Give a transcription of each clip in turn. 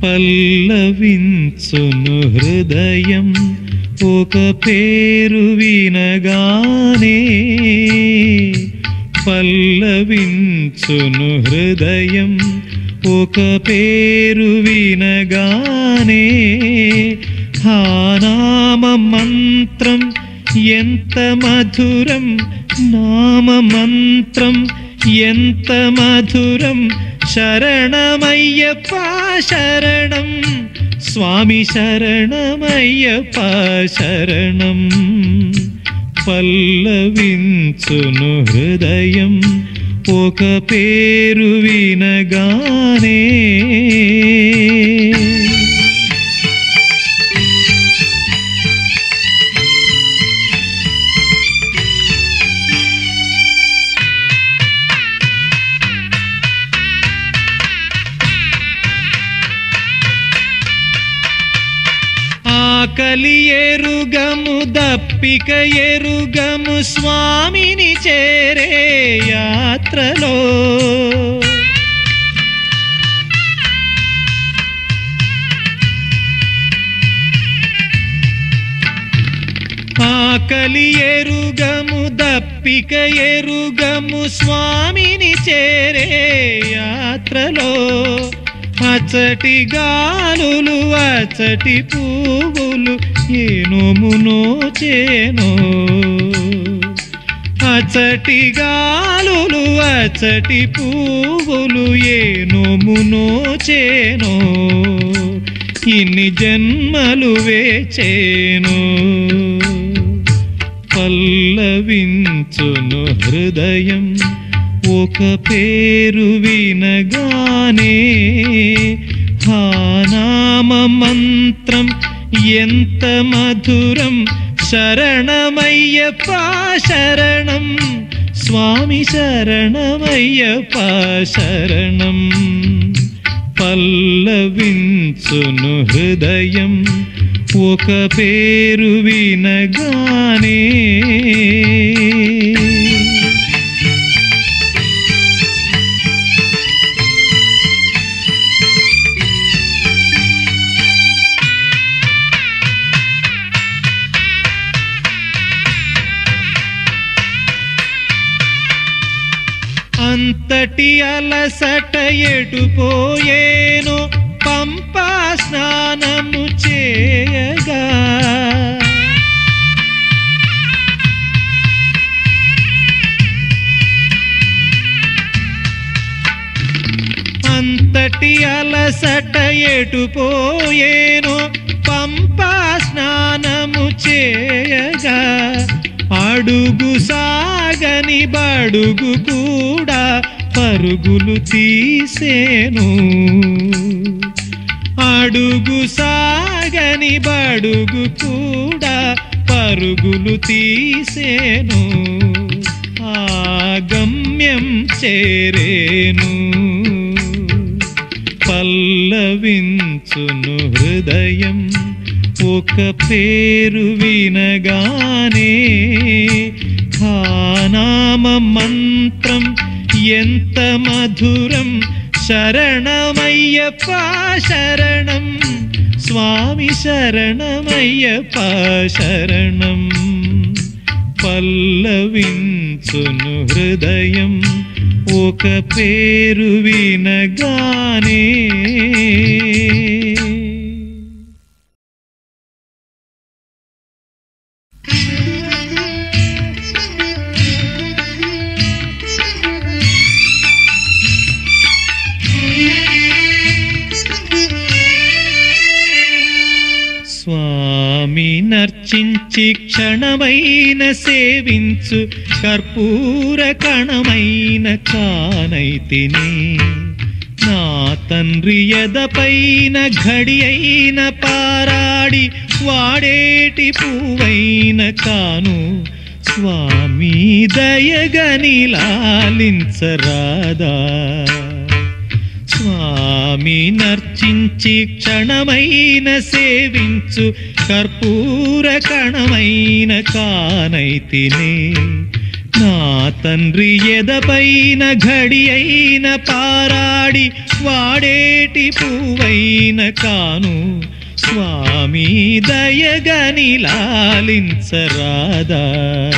పల్లవించును హృదయం ఒక పేరు వినగానే పల్లవించును హృదయం ఒక పేరు వినగానే హానామ మంత్రం ఎంత మధురం నామ మంత్రం ఎంత మధురం శరణమయ్యప్ప శరణం స్వామి శరణమయ్యప్ప శరణం పల్లవించును హృదయం ఒక పేరు వినగానే ఆకలి ఎరుగము దప్పిక ఎరుగము స్వామిని చేరే యాత్రలో ఆకలి ఎరుగము దప్పిక ఎరుగము స్వామిని చేరే యాత్రలో అచటి గాలులు అచటి పువ్వులు ఏనోమునో చేనో అచటి గాలులు అచటి పువ్వులు ఏనోమునో చేనో ఇన్ని జన్మలు వేచేను పల్లవించును హృదయం ఒక పేరు వినగానే హానామ మంత్రం ఎంత మధురం శరణమయ్యప్ప శరణం స్వామి శరణమయ్యప్ప శరణం పల్లవించును హృదయం ఒక పేరు వినగానే అంతటి అలసట ఎటుపోయేనో పంపా స్నానము చేయగా అంతటి అలసట ఎటుపోయేనో పంపా స్నానము చేయగా అడుగు సాగని బడుగు కూడా పరుగులు తీసేను అడుగు సాగని బడుగు కూడా పరుగులు తీసేను ఆ గమ్యం చేరేను పల్లవించును హృదయం ఒక పేరు వినగానే ఖానామ మంత్రం ఎంత మధురం శరణమయ్యప్ప శరణం స్వామి శరణమయ్యప్ప శరణం పల్లవించును హృదయం ఒక పేరు వినగానే స్వామి నర్చించి క్షణమైన సేవించు కర్పూర కణమైన కానైతిని నా తండ్రి ఎదపైన ఘడి అయిన పారాడి వాడేటి పువ్వైన కాను స్వామి దయగని లాలించరాదా స్వామి నర్చించి క్షణమైన సేవించు కర్పూర కణమైన కానైతినే నా తండ్రి ఎదపైన ఘడి అయిన పారాడి వాడేటి పువ్వైన కాను స్వామి దయగని లాలించరాదా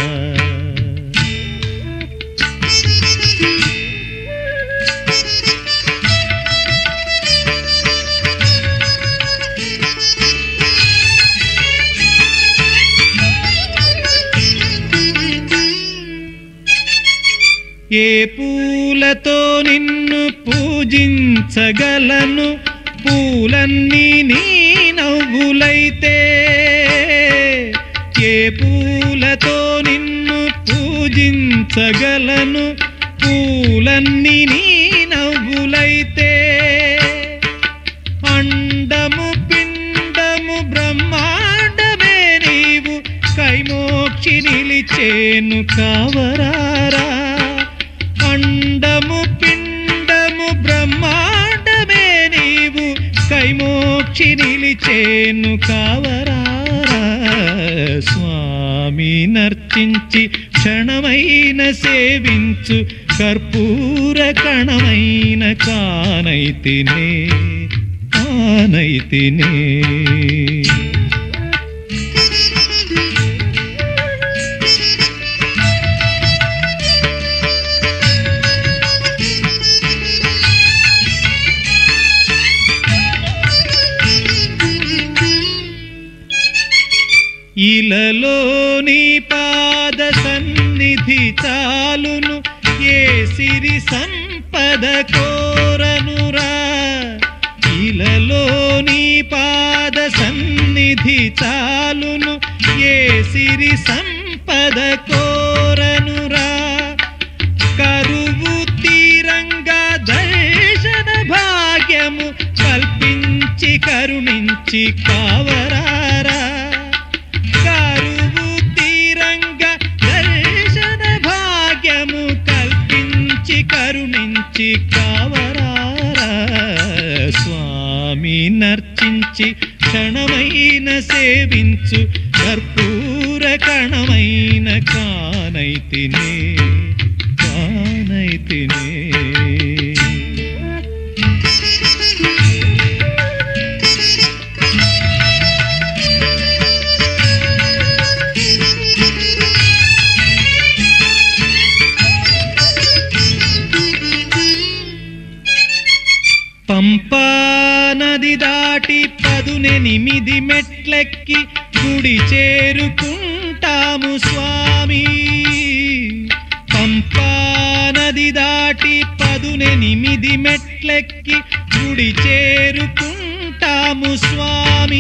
ఏ పూలతో నిన్ను పూజించగలను పూలన్నీ నీ నవ్వులైతే ఏ పూలతో నిన్ను పూజించగలను పూలన్నీ నీ నవ్వులైతే అండము పిండము బ్రహ్మాండమే నీవు కైమోక్షి నిలిచేను కావరారా అండము పిండము బ్రహ్మాండమే నీవు కైమోక్షి నిలిచేను కావరారా స్వామి నర్చించి క్షణమైన సేవించు కర్పూర కణమైన కానైతినే కానైతినే ఇలలో నీ పాద సన్నిధి చాలును ఏ సిరి సంపద కోరనురా ఇలలో నీ పాద సన్నిధి చాలును ఏ సిరి సంపద కోరనురా కరువు తీరంగా దర్శన భాగ్యము కల్పించి కరుణించి కావరారా కరువు తీరంగా దర్శన భాగ్యము కల్పించి కరుణించి కావరారా స్వామి నర్చించి క్షణమైన సేవించు కర్పూర కణమైన కానైతినే కానైతినే పంపా నది దాటి పదునెనిమిది మెట్లెక్కి గుడి చేరుకుంటాము స్వామి పంపా నది దాటి పదునెనిమిది మెట్లెక్కి గుడి చేరుకుంటాము స్వామి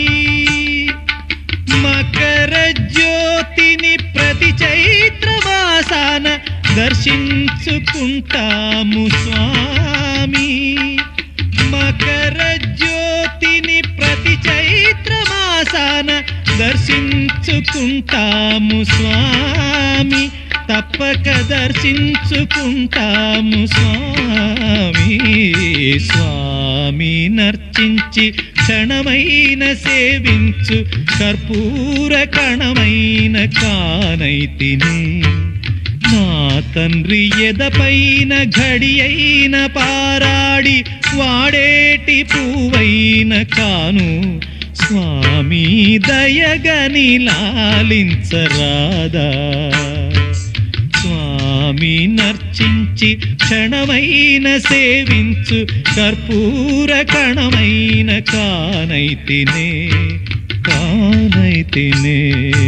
మకర జ్యోతిని ప్రతి చైత్రమాసాన దర్శించుకుంటాము స్వామి మకర జ్యోతిని ప్రతి చైత్రమాసాన దర్శించుకుంటాము స్వామి తప్పక దర్శించుకుంటాము స్వామి స్వామి నర్చించి క్షణమైన సేవించు కర్పూర కణమైన కానైతినే నా తండ్రి ఎదపైన ఘడి అయిన పారాడి వాడేటి పువ్వైన కాను స్వామి దయగని లాలించరాదా స్వామి నర్చించి క్షణమైన సేవించు కర్పూర కణమైన కానైతినే కానైతినే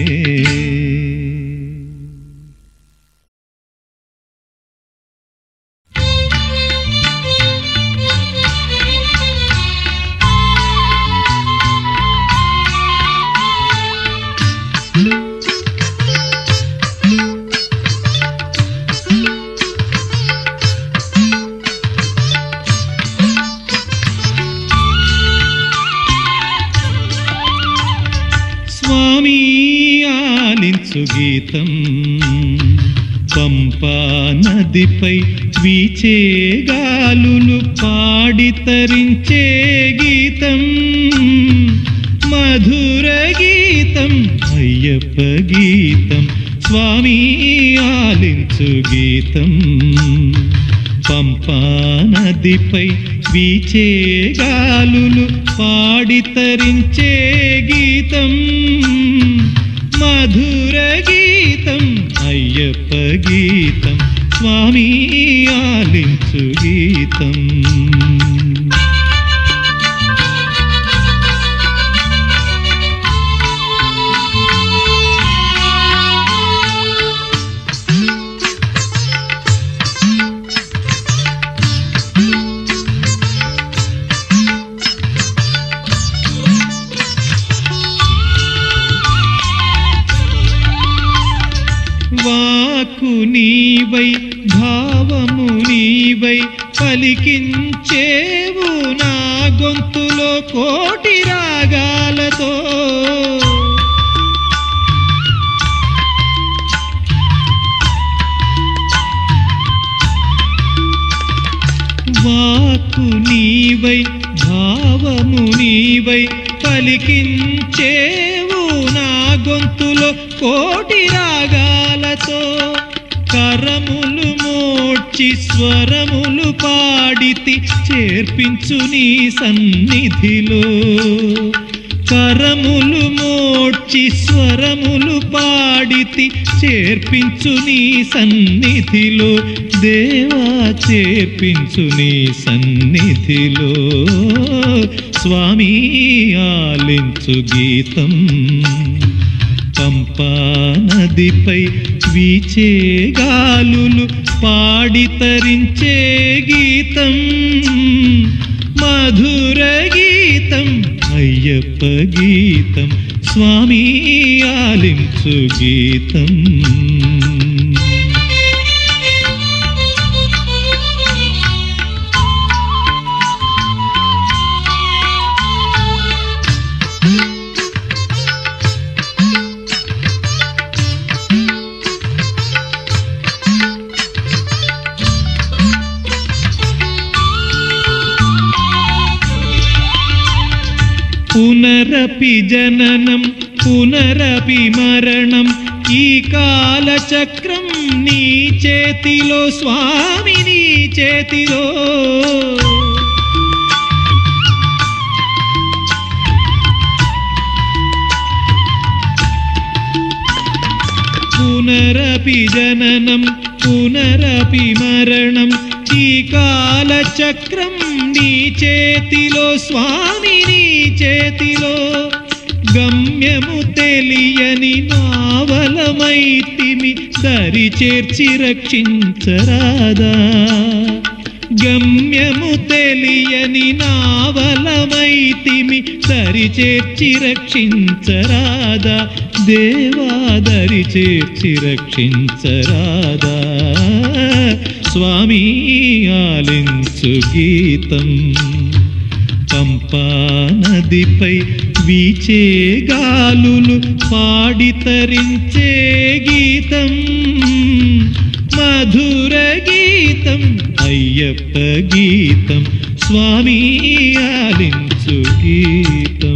స్వామి ఆలించు గీతం పంపా నదిపై వీచే గాలులు పాడి తరించే గీతం మధుర గీతం అయ్యప్ప గీతం స్వామి ఆలించు గీతం పంపా నదిపై వీచే గాలులు పాడి తరించే గీతం మధుర గీతం అయ్యప్ప గీతం స్వామి ఆలించు గీతం వాకు నీవై భావము నీవై పలికించేవు నా గొంతులో కోటి రాగాలతో వాకు నీవై భావము నీవై పలికించేవు నా గొంతులో కోటి రాగాలతో కరములు మోడ్చి స్వరములు పాడితి చేర్పించు నీ సన్నిధిలో కరములు మోడ్చి స్వరములు పాడితి చేర్పించు నీ సన్నిధిలో దేవా చేర్పించు నీ సన్నిధిలో స్వామి ఆలించు గీతం పంపా నదిపై వీచే గాలులు పాడి తరించే గీతం మధుర గీతం అయ్యప్ప గీతం స్వామి ఆలించు గీతం పునరపి జననం పునరపి మరణం ఈ కాలచక్రం నీ చేతిలో స్వామి నీ చేతిలో పునరపి జననం పునరపి మరణం ఈ కాలచక్రం నీ చేతిలో స్వామి నీ చేతిలో గమ్యము తెలియని నావలమైతిమి దరి చేర్చి రక్షించరాదా గమ్యము తెలియని నావలమైతిమి దరి చేర్చి రక్షించరాదా దేవాదరి చేర్చి రక్షించరాదా స్వామి ఆలించు గీతం పంపా నదిపై వీచే గాలులు పాడి తరించే గీతం మధుర గీతం అయ్యప్ప గీతం స్వామి ఆలించు గీతం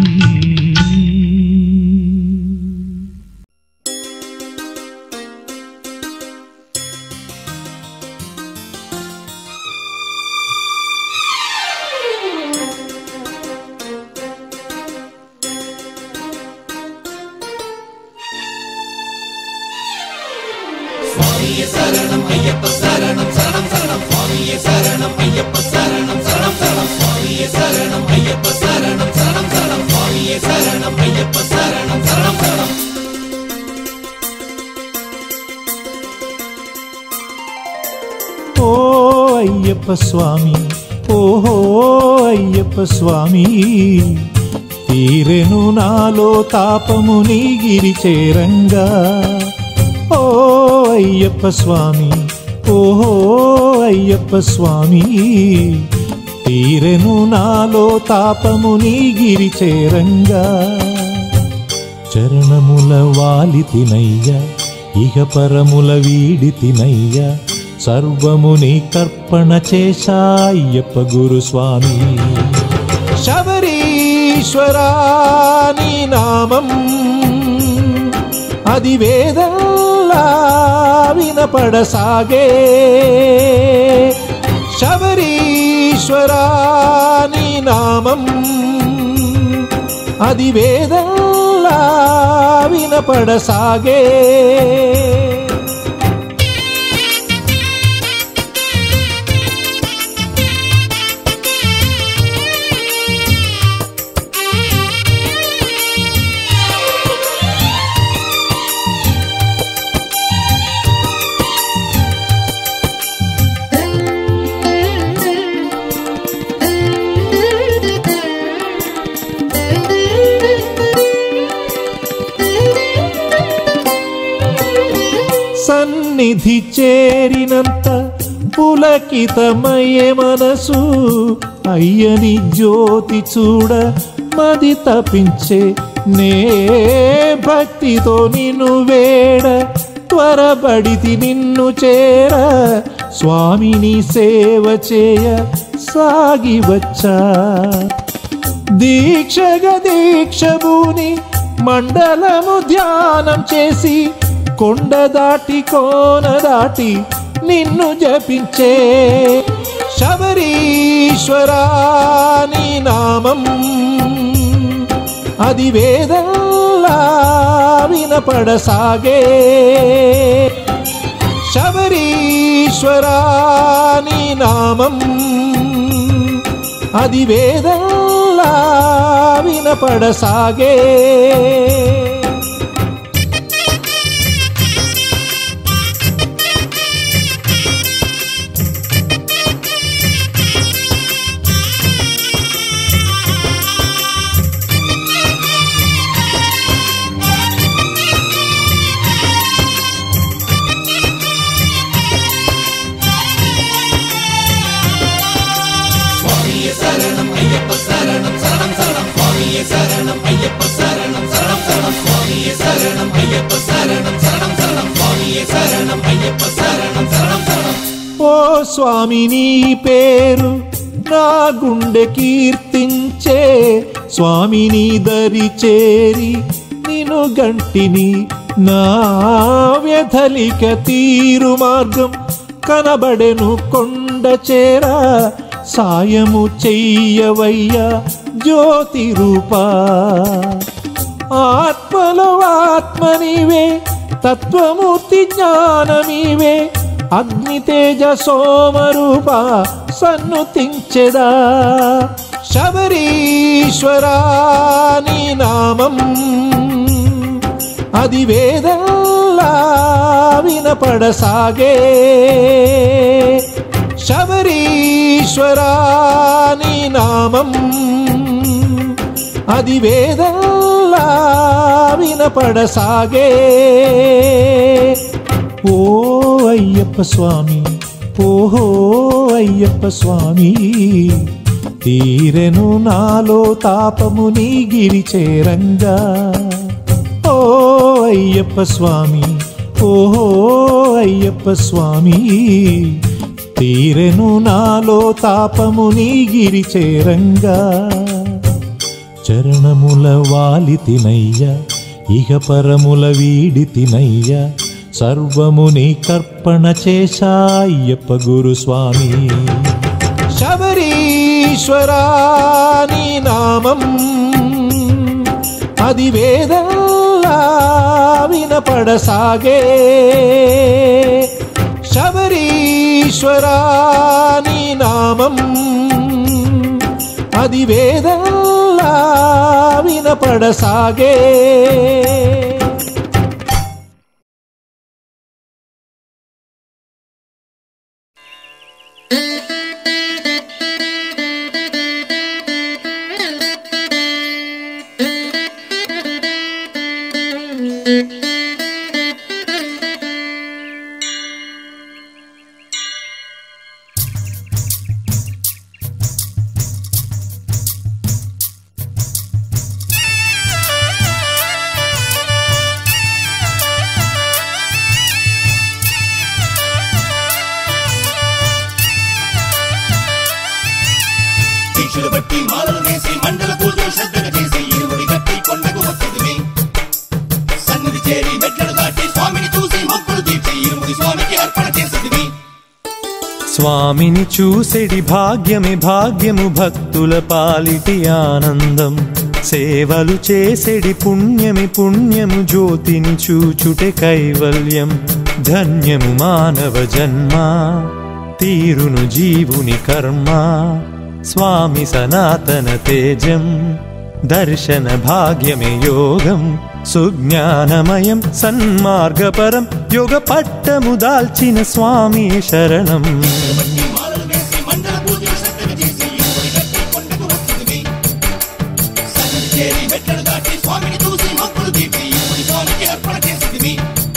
ఓ అయ్యప్ప స్వామి ఓహో అయ్యప్ప స్వామి తీరెను నాలో తాపము నీ గిరి చేరంగా ఓ అయ్యప్ప స్వామి ఓహో అయ్యప్ప స్వామి తీరెను నాలో తాపము నీ గిరి చేరంగా చరణముల వాలి తినయ్య ఇహ పరముల వీడి తినయ్య సర్వము నీ కర్పణ చేశాయ్యప్ప గురుస్వామి శబరీశ్వరా నీ నామం అది వేదంలా వినపడసాగే శబరీశ్వరాని నామం అది వేదంలా వినపడసాగే సన్నిధి చేరినంత పులకితమయ్యే మనసు అయ్యని జ్యోతి చూడ మది తపించే నే భక్తితో నిన్ను వేడ త్వరబడితి నిన్ను చేర స్వామిని సేవ చేయ సాగి వచ్చా దీక్షగ దీక్షభూని మండలము ధ్యానం చేసి కొండ దాటి కోన దాటి నిన్ను జపించే శబరీశ్వరాని నామం అది వేదంలా వినపడసాగే శబరీశ్వరాని నామం అది వేదంలా వినపడసాగే ఓ స్వామి నీ పేరు నా గుండె కీర్తించే స్వామి నీ దరి చేరి నిను గంటిని నా వ్యధలిక తీరు మార్గం కనబడెను కొండ చేర సాయము చెయ్యవయ్యా జ్యోతి రూపా ఆత్మలో ఆత్మనివే తత్వమూర్తి జ్ఞానమివే అగ్ని తేజ సోమరూప సన్నుతించెదా శబరీశ్వరాని నామం అది వేదంలా వినపడసాగే శబరీశ్వరాని నామం అది వేదంలా వినపడసాగే ఓ అయ్యప్ప స్వామి ఓహో అయ్యప్ప స్వామి తీరెను నాలో తాపము నీ గిరి చేరంగా ఓ అయ్యప్ప స్వామి ఓహో అయ్యప్ప స్వామి తీరెను నాలో తాపము నీ గిరి చేరంగా చరణముల వాలి తినయ్య ఇహ పరముల వీడి తినయ్య సర్వము నీ కర్పణ చేశాయ్యప్ప గురుస్వామి శబరీశ్వరాని నామం అది వేదంలా వినపడసాగే శబరీశ్వరాని నామం అది వేదంలా వినపడసాగే దీక్షలు బట్టి మాలలు వేసి మండల పూజలు శ్రద్ధగా చేసి ఇరుముడి కట్టి కొండకు వస్తుంది సన్నిధి చేరి మెట్ల ఇప్పుడు స్వామికి అర్పణ చేసేది స్వామిని చూసెడి భాగ్యమే భాగ్యము భక్తుల పాలిటి ఆనందం సేవలు చేసెడి పుణ్యమి పుణ్యము జ్యోతిని చూచుటే కైవల్యం ధన్యము మానవ జన్మ తీరును జీవుని కర్మ స్వామి సనాతన తేజం దర్శన భాగ్యమే యోగం సుజ్ఞానమయం సన్మార్గపరం యోగ పట్టము దాల్చిన స్వామి శరణం బట్టి మాలలు వేసి మండల పూజలు శ్రద్ధగా చేసి ఇరుముడి గట్టి కొండకు వచ్చింది సన్నిధి చేరి మెట్లను దాటి స్వామిని చూసి మొక్కులు తీర్చి ఇప్పుడు స్వామికి అర్పణ చేసేది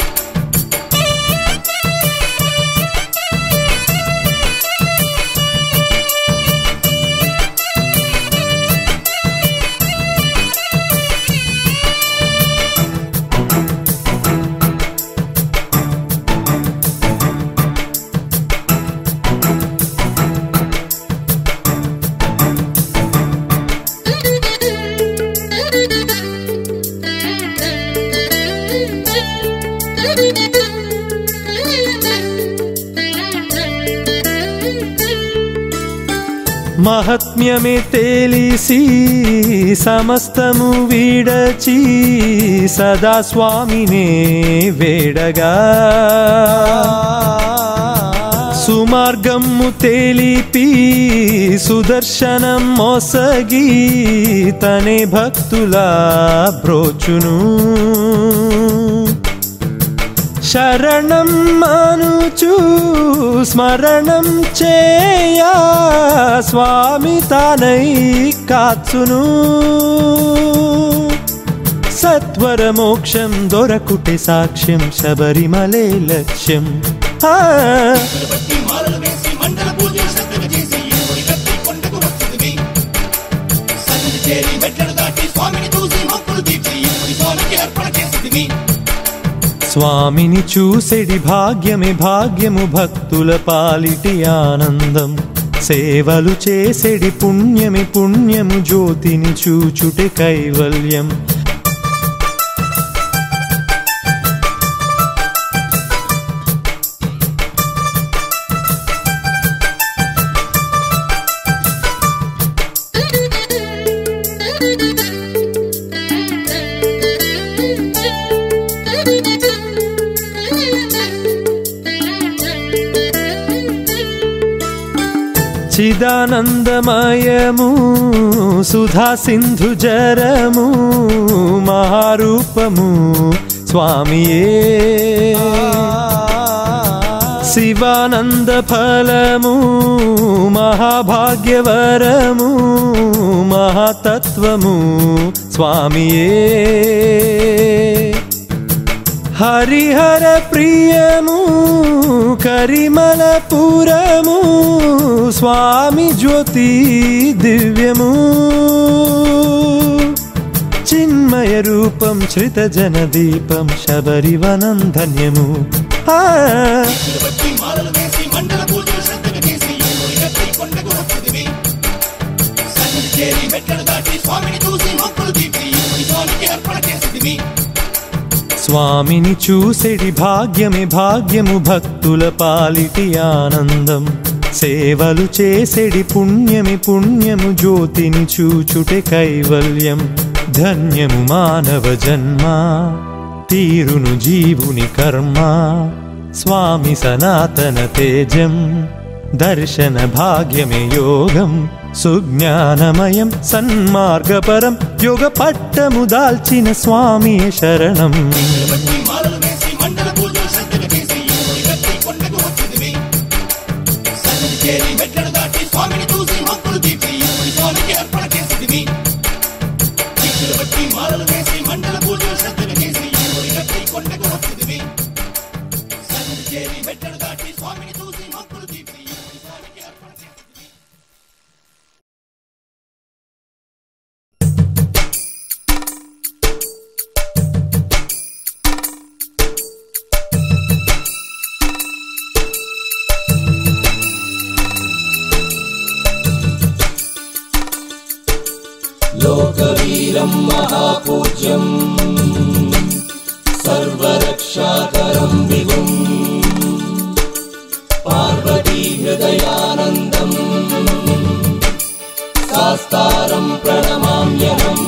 మహత్మ్యమే తేలిసి సమస్తము వీడచి సదా స్వామినే వేడగా సుమార్గము తేలిపి సుదర్శనం మోసగి తనే భక్తుల బ్రోచును శరణం అనుచు స్మరణం చేయా స్వామి తానై కాచును సత్వర మోక్షం దొరకుటే సాక్ష్యం శబరిమలే లక్ష్యం ఆ బట్టి మాలలు వేసి మండల పూజలు శ్రద్ధగా చేసి ఇరుముడి గట్టి కొండకు వచ్చింది సన్నిధి చేరి మెట్లను దాటి స్వామిని చూసి మొక్కులు తీర్చి ఇప్పుడు స్వామికి అర్పణ చేసేది స్వామిని చూసెడి భాగ్యమే భాగ్యము భక్తుల పాలిటి ఆనందం సేవలు చేసెడి పుణ్యమి పుణ్యము జ్యోతిని చూచుటే కైవల్యం చిదానందమయము సుధా సింధు జరము మహారూపము స్వామియే శివానంద ఫలము మహాభాగ్యవరము మహాతత్వము స్వామియే హరిహర ప్రియము కరిమల పురము స్వామి జ్యోతి దివ్యము చిన్మయ రూపం శ్రిత జన దీపం శబరివనం ధన్యము ఆ బట్టి మాలలు వేసి మండల పూజలు శ్రద్ధగా చేసి ఇరుముడి గట్టి కొండకు వచ్చింది సన్నిధి చేరి మెట్లను దాటి స్వామిని చూసి మొక్కులు తీర్చి ఇప్పుడు స్వామికి అర్పణ చేసేది స్వామిని చూసెడి భాగ్యమే భాగ్యము భక్తుల పాలిటి ఆనందం సేవలు చేసెడి పుణ్యమి పుణ్యము జ్యోతిని చూచుటే కైవల్యం ధన్యము మానవ జన్మ తీరును జీవుని కర్మ స్వామి సనాతన తేజం దర్శన భాగ్యమే యోగం సుజ్ఞానమయం సన్మార్గపరం యోగ పట్టము దాల్చిన స్వామి శరణం బట్టి మాలలు వేసి మండల పూజలు శ్రద్ధగా చేసి ఇరుముడి గట్టి కొండకు వచ్చింది సన్నిధి చేరి మెట్లను దాటి స్వామిని చూసి మొక్కులు తీర్చి ఇప్పుడు స్వామికి అర్పణ చేసేది దీక్షలు బట్టి మాలలు వేసి మండల పూజలు శ్రద్ధగా చేసి ఇరుముడి గట్టి కొండకు వచ్చింది సన్నిధి చేరి మెట్లను దాటి స్వామిని చూసి మొక్కులు తీర్చి ఇప్పుడు స్వామికి అర్పణ చేసేది लोकवीरं महापूज्यम् सर्वरक्षाकरं विभुम् हृदयानन्दम् शास्तारं प्रणमाम्यहम्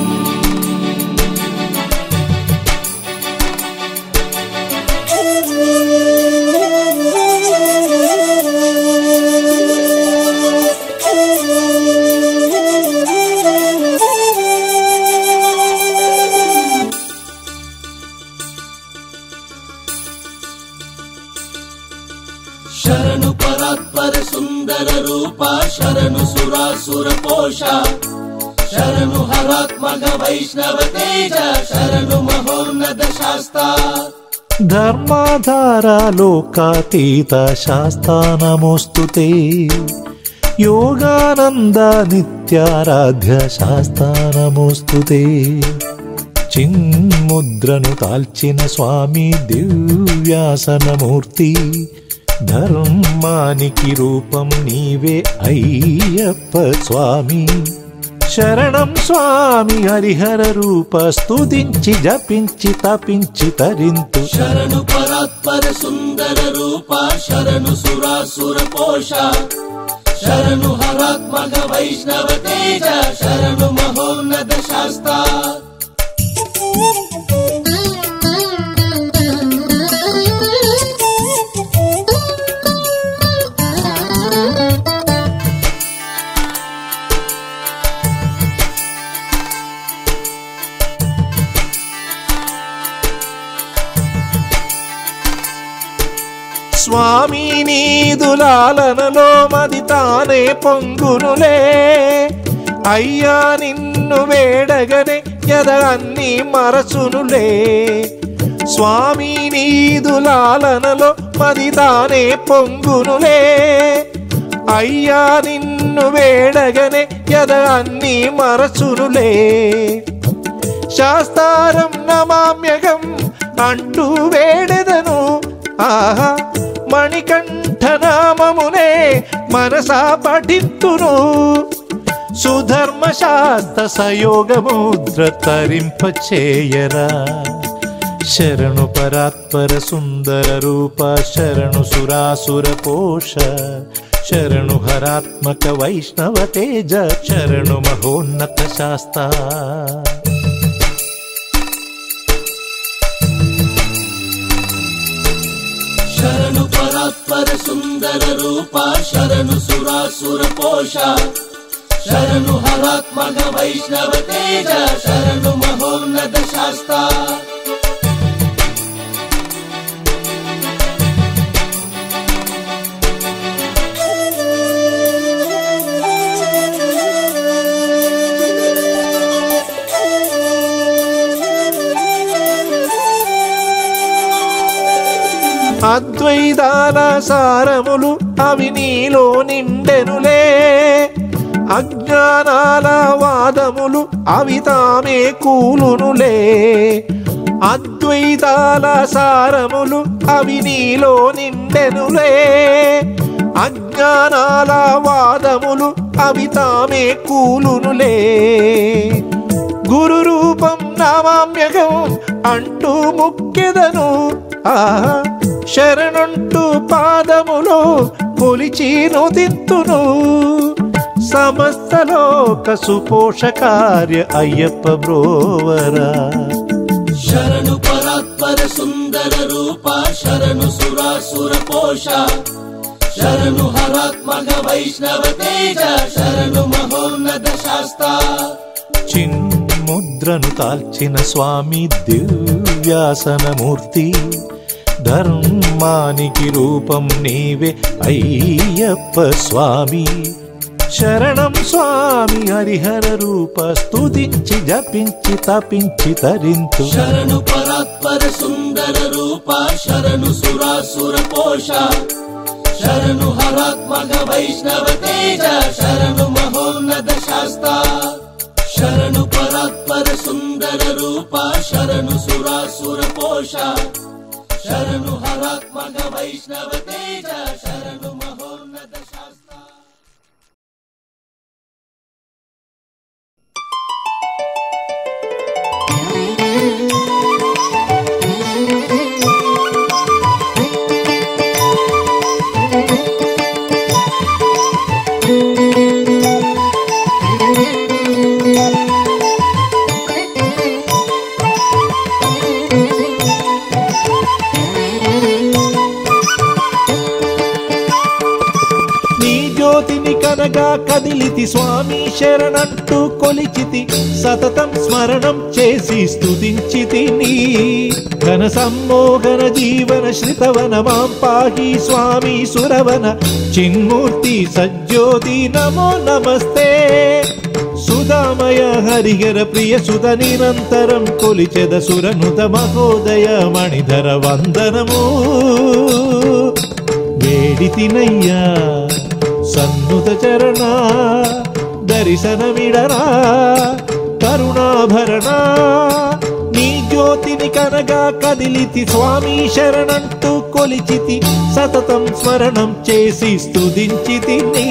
शरणु परात्पर सुन्दर रूपा शरणु सुरासुर पोषा शरणु हरात्मक वैष्णव तेज शरणु महोन्नत शास्ता ధర్మాధార లోకాతీత శాస్తానమోస్తుతే యోగానంద నిత్యారాధ్య శాస్తానమోస్తుతే చిన్ముద్రను తాల్చిన స్వామి దివ్యాసనమూర్తి ధర్మానికి రూపం నీవే అయ్యప్ప స్వామి శరణం స్వామి హరిహర రూప స్తుతించి జపించి తపించి తరింతు शरणु परात्पर सुन्दर रूपा शरणु सुरासुर पोषा शरणु हरात्मक वैष्णव तेज शरणु महोन्नत शास्ता స్వామి నీదులాలనలో మది తానే పొంగునులే అయ్యా నిన్ను వేడగనే ఎద అన్ని మరచునులే స్వామి నీదులాలనలో మది తానే పొంగునులే అయ్యా నిన్ను వేడగనే ఎద అన్ని మరచునులే శాస్తారం నమామ్యగం అంటూ వేడెదను ఆహా మణికంఠ నామమునే మనసా పఠింతును సుధర్మ శాస్త్ర సయోగముద్ర తరింప చేయరా శరణు పరాత్పర సుందర రూప శరణు సురాసుర పోష శరణు హరాత్మక వైష్ణవ తేజ శరణు మహోన్నత శాస్తా शरणु परात्पर सुन्दर रूपा शरणु सुरासुर पोषा शरणु हरात्मक वैष्णव तेज शरणु महोन्नत शास्ता అద్వైతాల సారములు అవి నీలో నిండెనులే అజ్ఞానాల వాదములు అవి తామే కూలునులే అద్వైతాల సారములు అవి నీలో నిండెనులే అజ్ఞానాల వాదములు అవి తామే కూలునులే గురు రూపం నామామ్యగం అంటూ ముక్కెదను ఆ శరణుంటూ పాదములో కొలిచి నుదింతును సమస్త లోక సుపోష కార్య అయ్యప్ప బ్రోవరా शरणु परात्पर सुन्दर रूपा शरणु सुरासुर पोषा शरणु हरात्मक वैष्णव तेज शरणु महोन्नत शास्ता చిన్ముద్రను తాల్చిన స్వామి దివ్యాసనమూర్తి ధర్మానికి రూపం నీవే అయ్యప్ప స్వామి శరణం స్వామి హరిహర రూప స్తుతించి జపించి తపించి తరింతు शरणु परात्पर सुन्दर रूपा शरणु सुरासुर पोषा शरणु हरात्मक वैष्णव तेज शरणु महोन्नत शास्ता शरणु परात्पर सुन्दर रूपा शरणु सुरासुर पोषा शरणु हरात्मक वैष्णव तेज शरणु महोन्नत शास्ता Thank జ్యోతిని కనగా కదిలితి స్వామి శరణంటూ కొలిచితి సతతం స్మరణం చేసి స్తుతించితి నీ ఘన సమ్మోహన జీవన శ్రితవన మాం పాహి స్వామి సురవన చిన్మూర్తి సజ్జోతి నమో నమస్తే సుధామయ హరిహర ప్రియ సుధ నిరంతరం కొలిచెద సురనుత మహోదయ మణిధర వందనము వేడితినయ్యా సన్నుత చరణ దర్శనమిడరా కరుణాభరణ నీ జ్యోతిని కనగా కదిలితి స్వామి శరణంటూ కొలిచితి సతతం స్మరణం చేసి స్తుతించితి నీ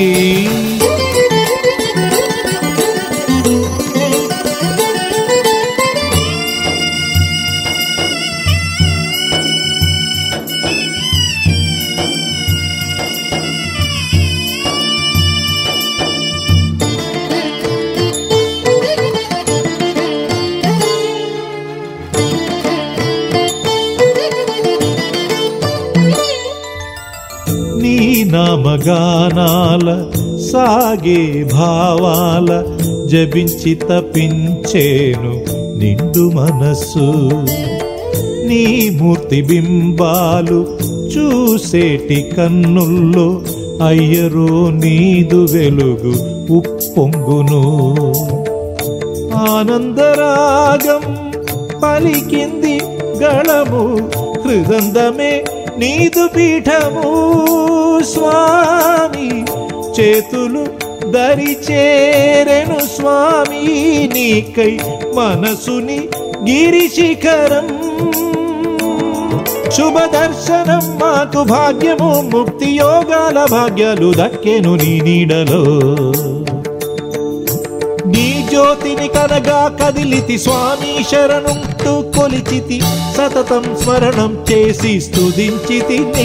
నీ నామగానాల సాగే భావాల జపించి తపించేను నిండు మనస్సు నీ మూర్తి బింబాలు చూసేటి కన్నుల్లో అయ్యరో నీదు వెలుగు ఉప్పొంగును ఆనందరాగం పలికింది గళము హృదందమే నీదు పీఠము స్వామి చేతులు దరి చేరెను స్వామి నీకై మనసుని గిరి శిఖరం శుభ దర్శనం మాకు భాగ్యము ముక్తి యోగాల భాగ్యాలు దక్కెను నీ నీడలో నీ జ్యోతిని కనగా కదిలితి స్వామి శరణుంటూ కొలిచితి సతతం స్మరణం చేసి స్తుతించితి నీ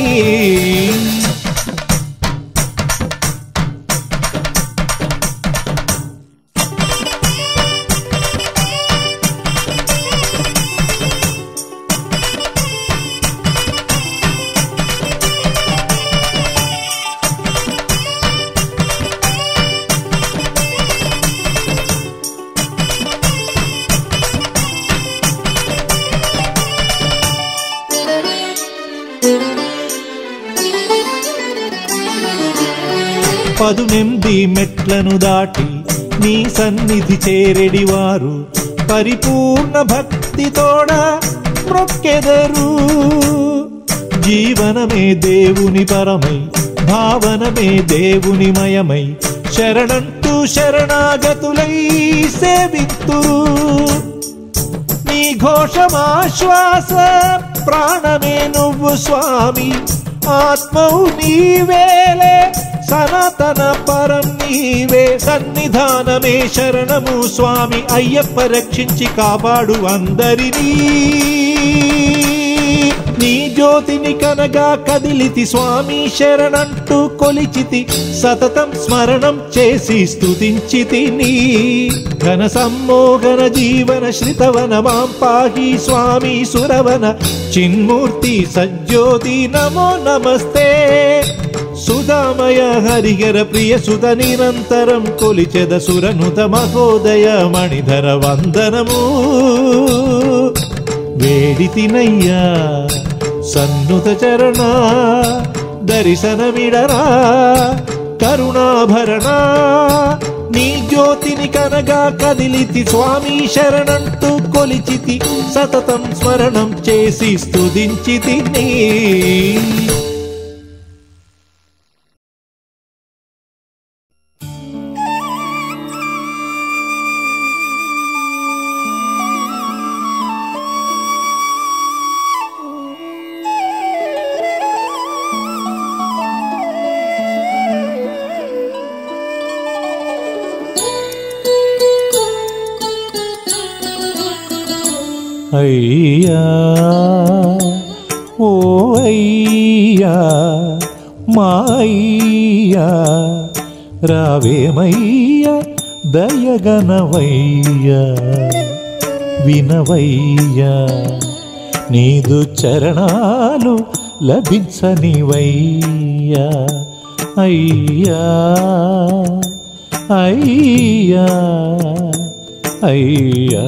పదునెంది మెట్లను దాటి నీ సన్నిధి చేరెడివారు పరిపూర్ణ భక్తితోడ మొక్కెదరు జీవనమే దేవుని పరమై భావనమే దేవుని మయమై శరణంటూ శరణాగతులై సేవిత్తురు నీ ఘోషమాశ్వాస ప్రాణమే నువ్వు స్వామి ఆత్మవు నీవేలే సనాతన పరం నీవే సన్నిధానమే శరణము స్వామి అయ్యప్ప రక్షించి కాపాడు అందరినీ నీ జ్యోతిని కనగా కదిలితి స్వామి శరణంటూ కొలిచితి సతతం స్మరణం చేసి స్తుతించితి నీ ఘన సమ్మోహన జీవన శ్రితవన మాం పాహి స్వామి సురవన చిన్మూర్తి సజ్జోతి నమో నమస్తే సుధామయ హరిహర ప్రియ సుత నిరంతరం కొలిచెద సురనుత మహోదయ మణిధర వందనము వేడితినయ్యా సన్నుత చరణ దర్శనమిడరా కరుణాభరణ నీ జ్యోతిని కనగా కదిలితి స్వామి శరణంటూ కొలిచితి సతతం స్మరణం చేసి స్తుతించితి నీ అయ్యా ఓ అయ్యా మా అయ్యా రావేమయ్యా దయగనవయ్యా వినవయ్యా నీదు చరణాలు లభించనివయ్యా అయ్యా అయ్యా అయ్యా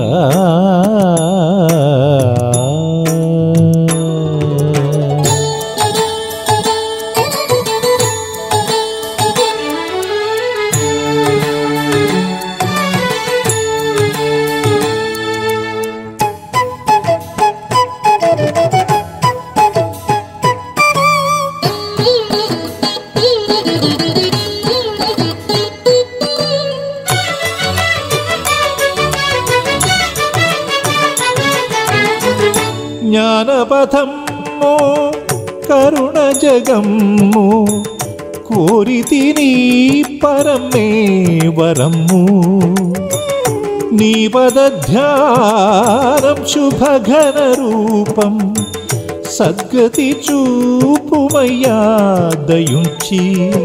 జ్ఞానపథము కరుణ జగమ్ము కోరి తిని పరమే వరము నీ పదధ్యానం శుభఘన రూపం సద్గతి చూపుమయ్యా దయుంచి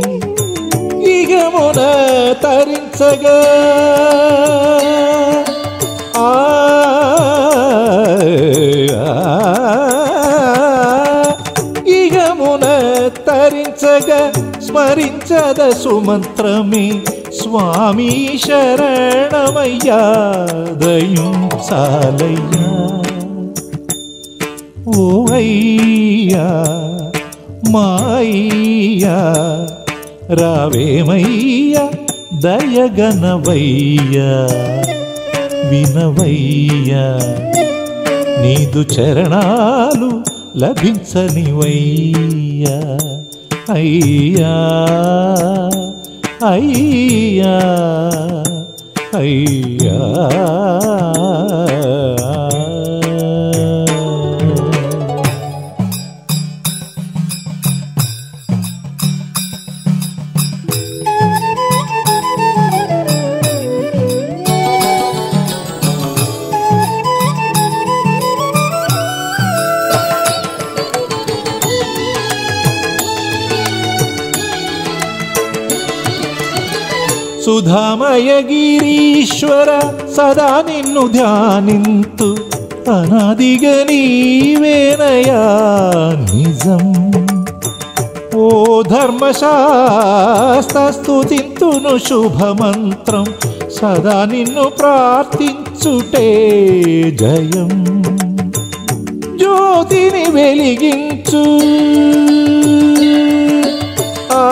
ఇగమున తరించగా ఆ ఇగమున తరించగా స్మరించద సుమంత్రమే స్వామి శరణమయ్యా దయుంచాలయ్యా ఓ అయ్యా మాయ్యా రావేమయ్యా దయగనవయ్యా వినవయ్యా నీదు చరణాలు లభించనివయ్యా అయ్యా అయ్యా అయ్యా సుధామయగిరీశ్వర సదా నిన్ను ధ్యానింతు అనాదిగ నీవేనయా నిజం ఓ ధర్మశాస్త్రస్తుతింతును శుభమంత్రం సదా నిన్ను ప్రార్థించుటే జయం జ్యోతిని వెలిగించు ఆ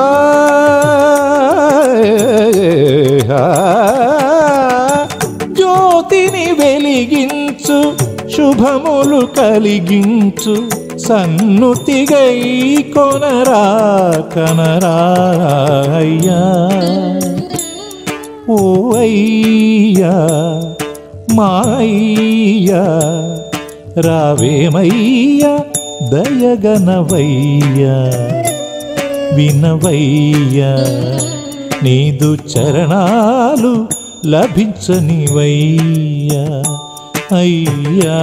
జ్యోతిని వెలిగించు శుభములు కలిగించు సన్నుతిగై కొనరా కనరా అయ్యా ఓ అయ్యా మాయ్యా రావేమయ్యా దయగనవయ్యా వినవయ్యా నీదు చరణాలు లభించనివయ్యా అయ్యా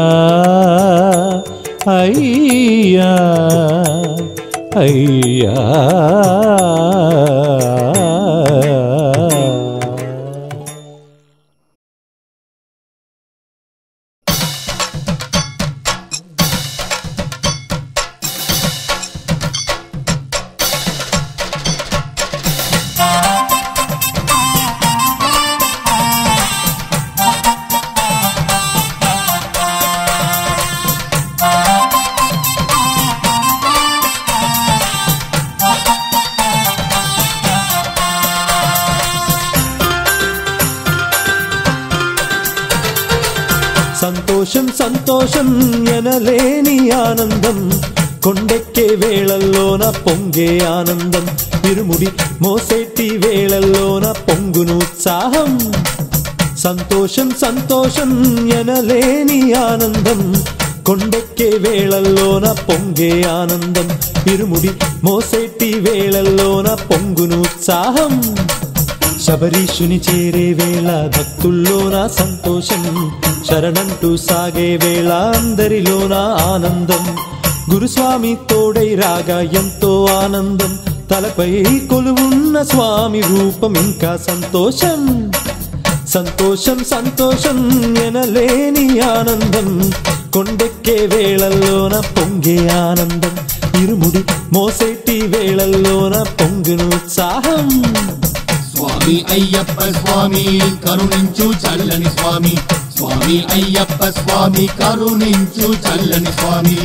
అయ్యా అయ్యా సంతోషం సంతోషం ఎనలేని ఆనందం కొండెక్కే వేళల్లోన పొంగే ఆనందం ఇరుముడి మోసేటి వేళల్లోన పొంగును ఉత్సాహం సంతోషం సంతోషం ఎనలేని ఆనందం కొండెక్కే వేళల్లోన పొంగే ఆనందం ఇరుముడి మోసేటి వేళల్లోన పొంగును ఉత్సాహం శబరీషుని చేరే వేళ భక్తుల్లోన సంతోషం శరణంటూ సాగే వేళ అందరిలోన ఆనందం గురుస్వామి తోడై రాగా ఎంతో ఆనందం తలపై కొలువున్న స్వామి రూపం ఇంకా సంతోషం సంతోషం సంతోషం ఎనలేని ఆనందం కొండెక్కే వేళల్లోన పొంగే ఆనందం ఇరుముడి మోసేటి వేళల్లోన పొంగును ఉత్సాహం స్వామి అయ్యప్ప స్వామి కరుణించు చల్లని స్వామి స్వామి అయ్యప్ప స్వామి కరుణించు చల్లని స్వామి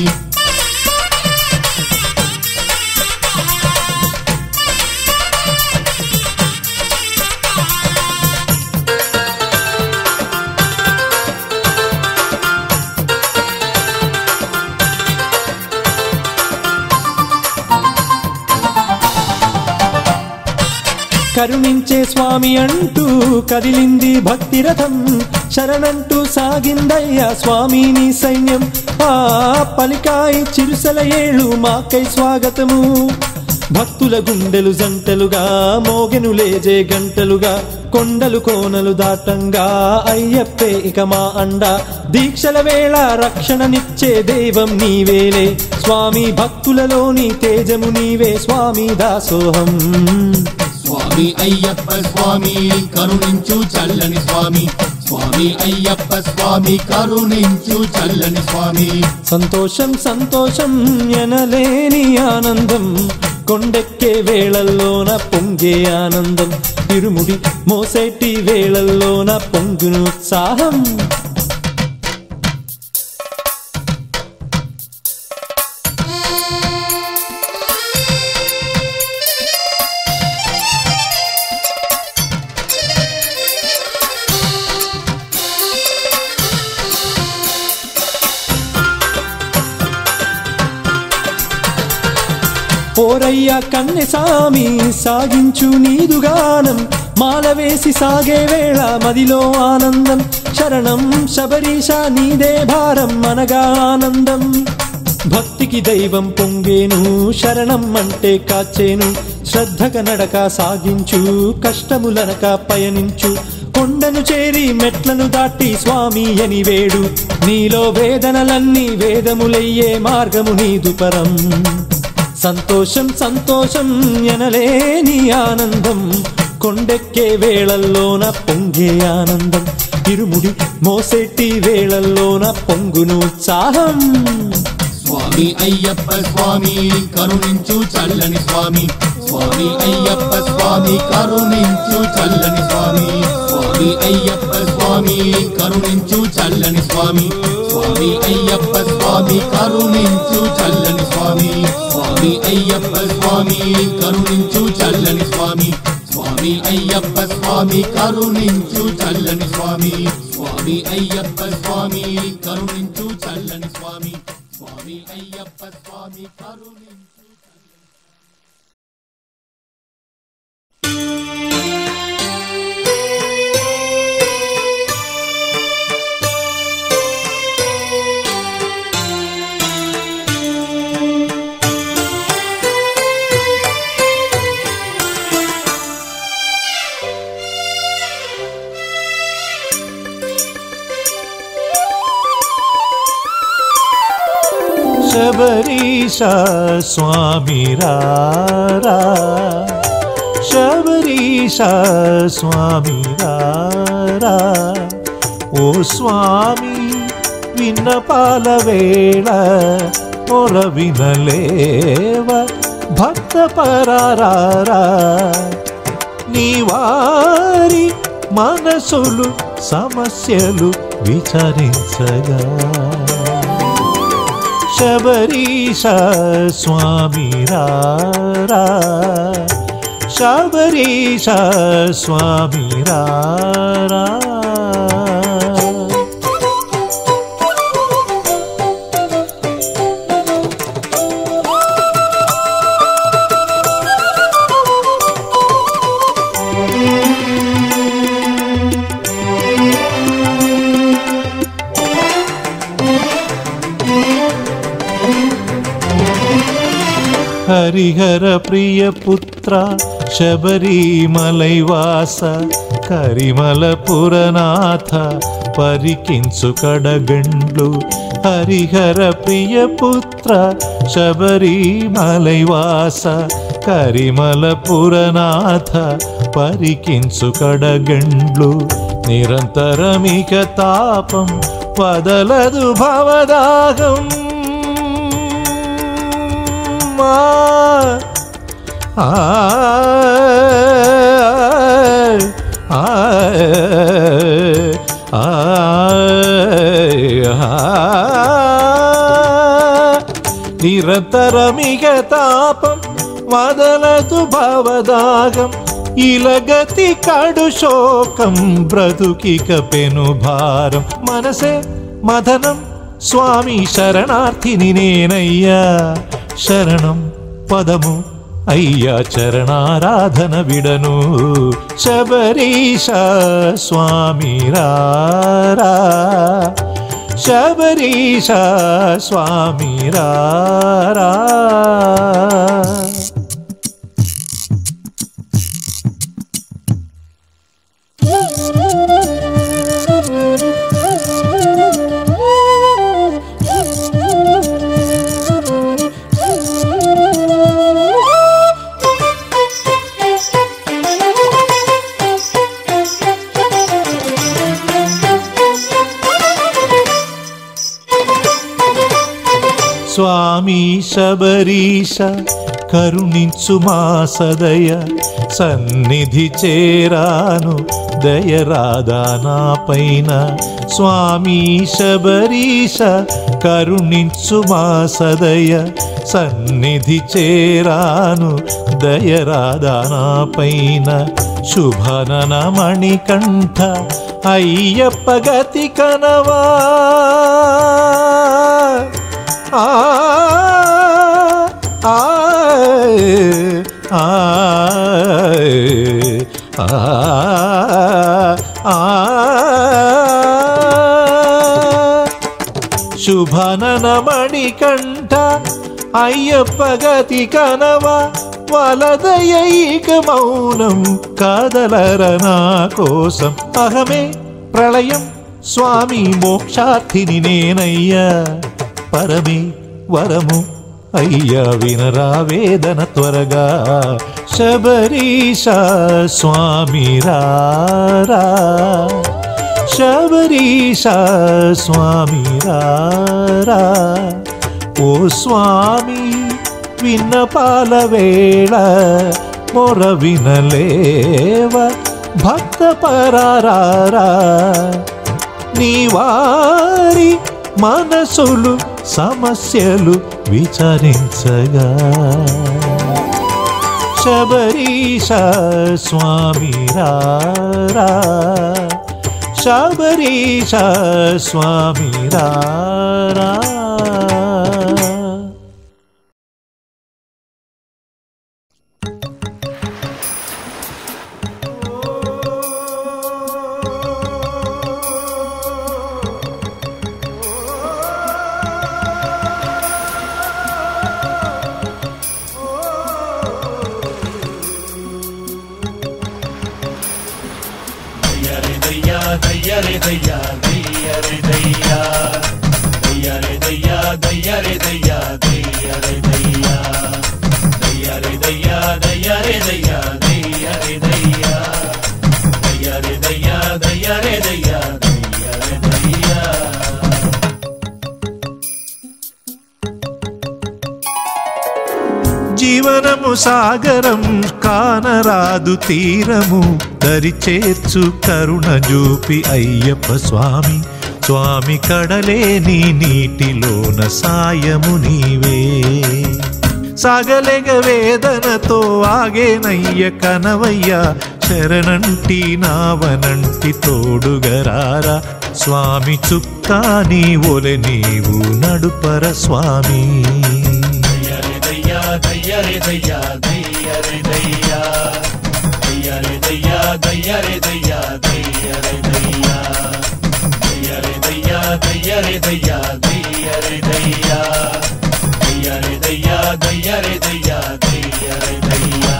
కరుణించే స్వామి అంటూ కదిలింది భక్తి రథం శరణంటూ సాగిందయ్యా స్వామిని సైన్యం ఆ పలికాయి చిరుసల ఏళ్ళు మాకై స్వాగతము భక్తుల గుండెలు జంటలుగా మోగెను లేజే గంటలుగా కొండలు కోనలు దాటంగా అయ్యప్పే ఇక మా అండ దీక్షల వేళ రక్షణనిచ్చే దైవం నీవేలే స్వామి భక్తులలోని తేజము నీవే స్వామి దాసోహం స్వామి అయ్యప్ప స్వామి కరుణించు చల్లని స్వామి స్వామి అయ్యప్ప స్వామి కరుణించు చల్లని స్వామి సంతోషం సంతోషం ఎనలేని ఆనందం కొండెక్కే వేళల్లోన పొంగే ఆనందం ఇరుముడి మోసేటి వేళల్లోన పొంగును ఉత్సాహం పోరయ్య కన్నెసామి సాగించు నీదు గానం మాల వేసి సాగే వేళ మదిలో ఆనందం శరణం శబరీష నీదే భారం అనగా ఆనందం భక్తికి దైవం పొంగేను శరణం అంటే కాచేను శ్రద్ధక నడక సాగించు కష్టములనక పయనించు కొండను చేరి మెట్లను దాటి స్వామి అని వేడు నీలో వేదనలన్నీ వేదములయ్యే మార్గము నీదు పరం సంతోషం సంతోషం ఎనలేని ఆనందం కొండెక్కే వేళల్లోన పొంగే ఆనందం ఇరుముడి మోసేటి వేళల్లోన పొంగును ఉత్సాహం స్వామి అయ్యప్ప స్వామి కరుణించు చల్లని స్వామి స్వామి అయ్యప్ప స్వామి కరుణించు చల్లని స్వామి స్వామి అయ్యప్ప స్వామి కరుణించు చల్లని స్వామి స్వామి అయ్యప్ప స్వామి కరుణించు చల్లని స్వామి స్వామి అయ్యప్ప స్వామి కరుణించు చల్లని స్వామి స్వామి అయ్యప్ప స్వామి కరుణించు చల్లని స్వామి స్వామి అయ్యప్ప స్వామి కరుణించు చల్లని స్వామి స్వామి అయ్యప్ప స్వామి కరుణించు శబరీష స్వామి రారా శబరీష స్వామి రారా ఓ స్వామి విన్నపాల వేళ మొర వినలేవ భక్త పరారా నీ వారి మనసులు సమస్యలు విచారించగా శబరీష స్వామి రారా శబరీష స్వామి రారా హరిహర ప్రియ పుత్ర శబరిమలైవాస కరిమలపురనాథ పరికించు కడగండ్లు హరిహర ప్రియ పుత్ర శబరిమలైవాస కరిమలపురనాథ పరికించు కడగండ్లు నిరంతరమిక తాపం వదలదు భవదాగం నీవమ్మా ఆ ఆ ఆ నిరంతరమిగ తాపం వదలదు భవదాగం ఇలగతి కడు శోకం బ్రతుకిక పెను భారం మనసే మదనం స్వామి శరణార్థిని నేనయ్యా శరణం పదము అయ్యా చరణారాధన విడను శబరీష స్వామి రారా శబరీష స్వామి రారా స్వామి శబరీష కరుణించు మా సదయ సన్నిధి చేరాను దయరాదా నా పైన స్వామి శబరీష కరుణించు మా సదయ సన్నిధి చేరాను దయరాదా నా పైన శుభనన మణికంఠ అయ్యప్ప గతి కనవా ఆ ఆ ఆ ఆ శుభనన మణికంఠ అయ్యప్ప గతి కనవ వలదయైక మౌనం కాదలర నా కోసం అహమే ప్రళయం స్వామి మోక్షార్థిని నేనయ్యా పరమే వరము అయ్యా వినరా వేదన త్వరగా శబరీష స్వామి రారా శబరీష స్వామి రారా ఓ స్వామి విన్నపాల వేళ మొర వినలేవ భక్త పరారా నీ వారి మనసులు సమస్యలు విచారించగా శబరీష స్వామి రారా శబరీష స్వామి రారా దయ్యరే దయ్యా దయ్యరే దయ్యా దయ్యరే దయ్యా దయ్యరే దయ్యా దయ్యరే దయ్యా దయ్యరే దయ్యా దయ్యరే దయ్యా దయ్యరే దయ్యా దయ్యరే దయ్యా దయ్యరే దయ్యా దయ్యరే దయ్యా దయ్యరే దయ్యా జీవనము సాగరం కానరాదు తీరము దరిచేర్చు కరుణ జూపి అయ్యప్ప స్వామి స్వామి కడలేని నీటిలోన సాయము నీవే సాగలేగ వేదనతో ఆగేనయ్య కనవయ్య శరణంటి నావనంటి తోడుగరారా స్వామి చుక్కా నీ ఒలె నీవు నడుపర స్వామి దయ్యరే దయ్యా దయ్యరే దయ్యా దయ్యరే దయ్యా దయ్యరే దయ్యా దయ్యరే దయ్యా దయ్యరే దయ్యా దయ్యరే దయ్యా దయ్యరే దయ్యా దయ్యరే దయ్యా దయ్యరే దయ్యా దయ్యరే దయ్యా దయ్యరే దయ్యా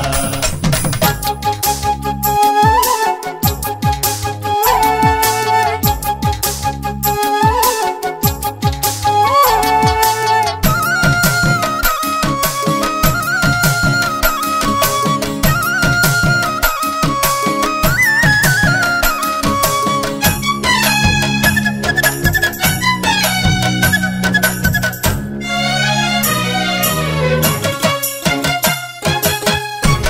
ఆ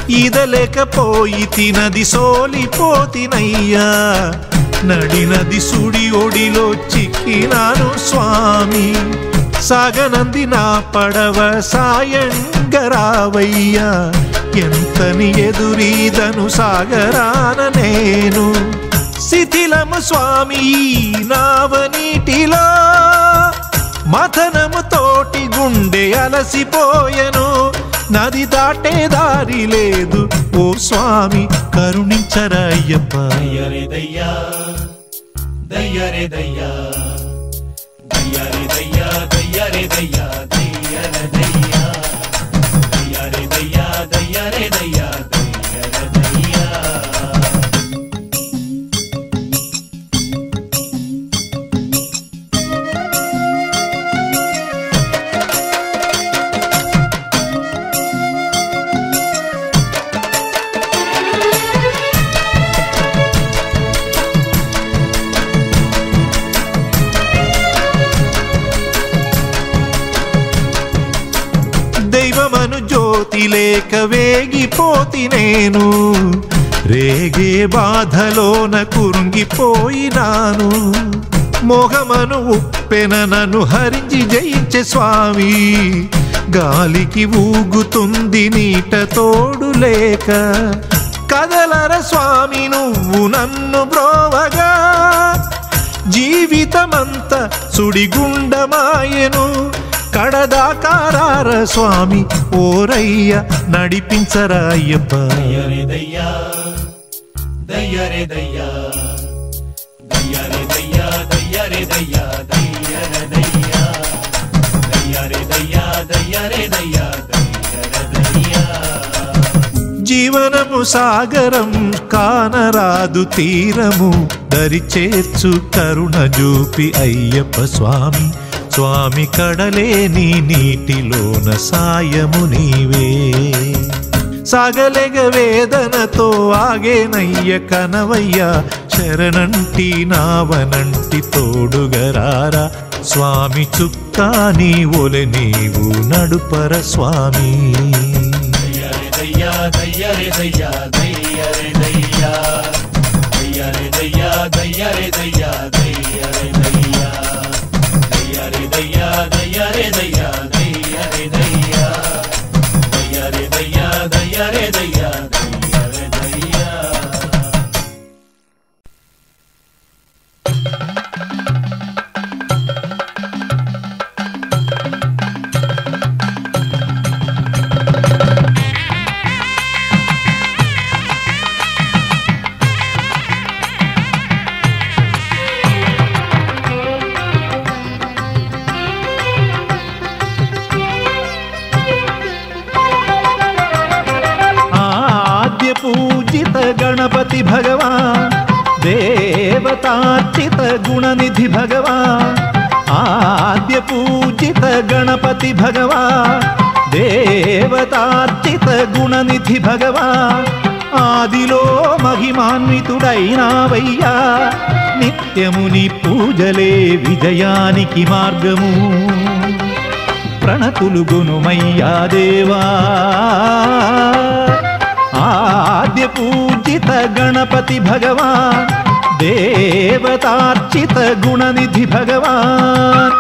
ఈదలేకపోయి తినది సోలిపోతినయ్యా నడినది సుడి ఒడిలో చిక్కినాను స్వామి సాగనంది నా పడవ సాయంగరావయ్యా ఎంతని ఎదురీదను సాగరాన నేను శిథిలము స్వామి ఈ నావనీటిలో మథనము తోటి గుండె అలసిపోయెను నది దాటే దారి లేదు ఓ స్వామి కరుణించరయ్యప్ప దయ్యరే దయ్యా దయ్యరే దయ్యా దయ్యరే దయ్యా దయ్యరే దయ్యా దయ్యరే దయ్యా దయ్యరే దయ్యా దయ్యరే దయ్యా దయ్యరే దయ్యా దైవమను జ్యోతి లేక వేగిపోతి నేను రేగే బాధలోన కురుంగిపోయినాను మోహమను ఉప్పెన నన్ను హరించి జయించే స్వామి గాలికి ఊగుతుంది నీట తోడు లేక కదలర స్వామి నువ్వు నన్ను బ్రోవగా జీవితమంత సుడిగుండమాయెను కడదాకారార స్వామి ఓరయ్య నడిపించరా అయ్యప్ప దయ్యరే దయ్యా దయ్యరే దయ్యా దయ్యరే దయ్యా దయ్యరే దయ్యా దయ్యరే దయ్యా దయ్యరే దయ్యా దయ్యరే దయ్యా దయ్యరే దయ్యా జీవనము సాగరం కానరాదు తీరము దరి చేర్చు కరుణ జూపి అయ్యప్ప స్వామి స్వామి కడలేని నీటిలోన సాయము నీవే సాగలేగ వేదనతో ఆగేనయ్య కనవయ్య శరణంటి నావనంటి తోడుగరారా స్వామి చుక్కా నీ ఒలె నీవు నడుపర స్వామి దయ్యరే దయ్యా దయ్యరే దయ్యా దయ్యరే దయ్యా దయ్యరే దయ్యా దయ్యరే దయ్యా దయ్యరే దయ్యా దయ్యరే దయ్యా దయ్యరే దయ్యా దయ్యరే దయ్యా దయ్యరే దయ్యా దయ్యరే దయ్యా దయ్యరే దయ్యా ఆద్య పూజిత గణపతి భగవాన్ దేవతార్చిత గుణనిధి భగవాన్ ఆద్య పూజిత గణపతి భగవాన్ దేవతార్చిత గుణనిధి భగవాన్ ఆదిలో మహిమాన్వితుడైనావయ్యా నిత్యముని పూజలే విజయానికి మార్గము ప్రణతులు గునుమయ్యా దేవా ఆద్య పూజిత గణపతి భగవాన్ దేవతార్చిత గుణనిధి భగవాన్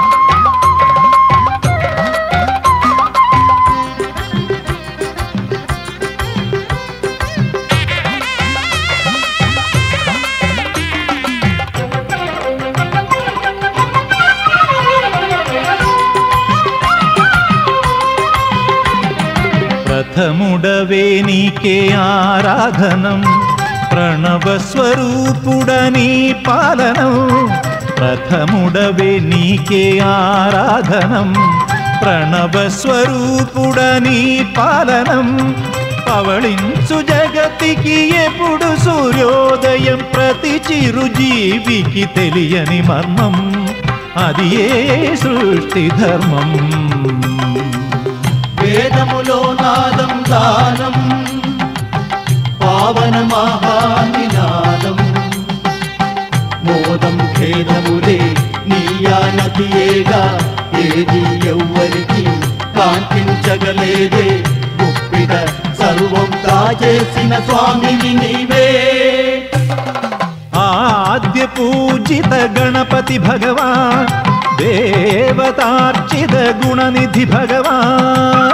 ప్రథముడవే నీకే ఆరాధనం ప్రణవ స్వరూపుడని పాలనం ప్రథముడవే నీకే ఆరాధనం ప్రణవ స్వరూపుడని పాలనం పవళించు జగతికి ఎప్పుడు సూర్యోదయం ప్రతి చిరుజీవికి తెలియని మర్మం అది ఏ సృష్టి ధర్మం వేదములో నాదం దానం పావన మహానినాదం మోదం ఖేదములే నీయానదియేగా ఏది ఎవ్వరికి కాంతించగలేదే గుప్పిట సర్వ సర్వం దాచేసిన స్వామివి నీవే ఆద్య పూజిత గణపతి భగవాన్ దేవతార్చిత గుణనిధి భగవాన్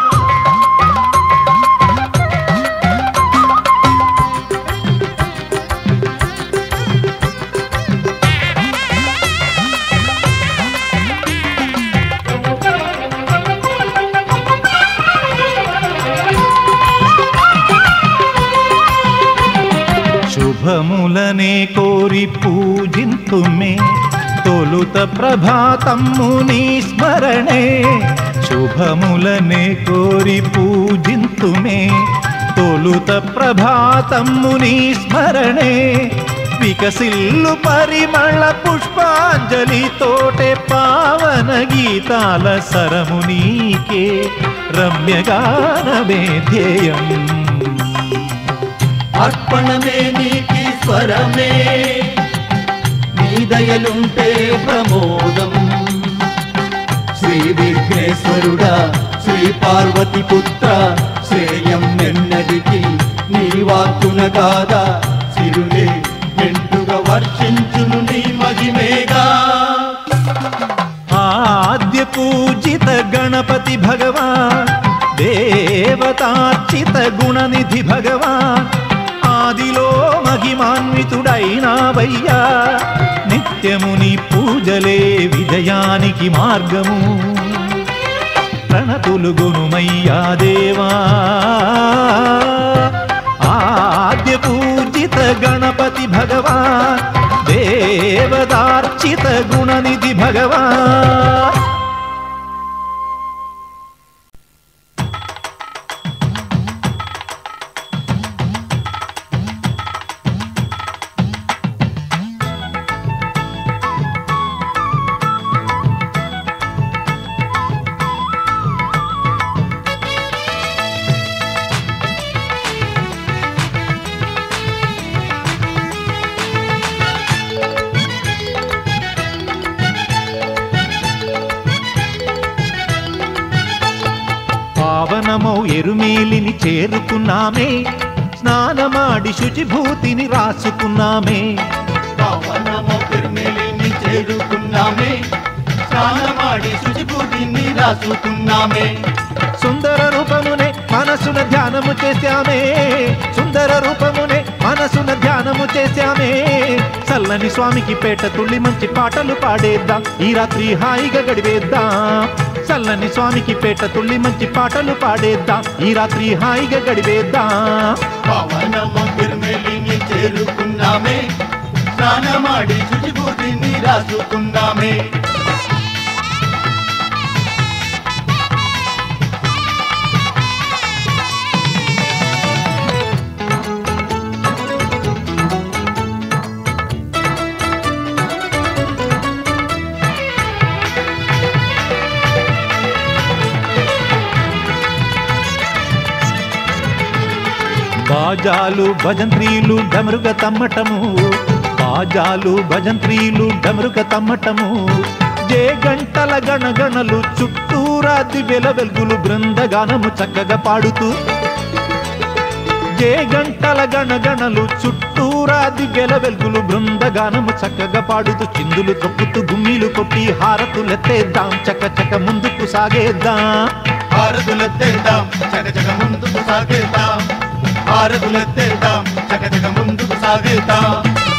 శుభములనే కోరి పూజింతుమే తొలుత ప్రభాతమ్ము నీ స్మరణే శుభములనే కోరి పూజింతుమే తొలుత ప్రభాతమ్ము నీ స్మరణే వికసిల్లు పరిమళ పుష్పాంజలి తోటే పావన గీతాల సరము నీకే రమ్యగానమే ధ్యేయం అర్పణమే నీకి స్వరమే నీ దయలుంటే ప్రమోదం శ్రీ విఘ్నేశ్వరుడా శ్రీ పార్వతి పుత్ర శ్రేయం నెన్నడికి నీ వాక్కున కాదా సిరులే మెండుగా వర్షించును నీ మహిమేగా ఆద్య పూజిత గణపతి భగవాన్ దేవతార్చిత గుణనిధి భగవాన్ ఆదిలో మహిమాన్వితుడైనావయ్యా నిత్యము నీ పూజలే విజయానికి మార్గము ప్రణతులు గుణమయ్యా దేవా ఆద్య పూజిత గణపతి భగవాన్ దేవదార్చిత గుణనిధి భగవాన్ పావనమో ఎరుమేలిని చేరుకున్నామే స్నానమాడి శుచిభూతిని రాసుకున్నామే పవనము తిరుమలిని చేరుకున్నామే స్నానమాడి శుచిభూతిని రాసుకున్నామే సుందర రూపమునే మనసున ధ్యానము చేశామే సుందర రూపమునే మనసున ధ్యానము చేశామే చల్లని స్వామికి పేట తుళ్ళి మంచి పాటలు పాడేద్దాం ఈ రాత్రి హాయిగా గడివేద్దాం చల్లని స్వామికి పేట తుళ్ళి మంచి పాటలు పాడేద్దాం ఈ రాత్రి హాయిగా గడివేద్దాం పవనము తిరుమలిని చేరుకున్నామే స్నానమాడి శుచిభూతిని రాసుకున్నామే బాజాలు భజంత్రీలు డమరుగ తమ్మటము బాజాలు భజంత్రీలు డమరుగ తమ్మటము జే గంటల గణగణలు చుట్టూరా దివ్యల వెలుగులు బృందగానము చక్కగా పాడుతూ జే గంటల గణగణలు చుట్టూరా దివ్యల వెలుగులు బృందగానము చక్కగా పాడుతూ చిందులు తొక్కుతూ గుమ్మీలు కొట్టి హారతులెత్తేద్దాం చక్క చక్క ముందుకు సాగేద్దాం హారతులెత్తేద్దాం చక చక ముందుకు సాగేద్దాం హారతులెత్తేద్దాం చక చక ముందుకు సాగేద్దాం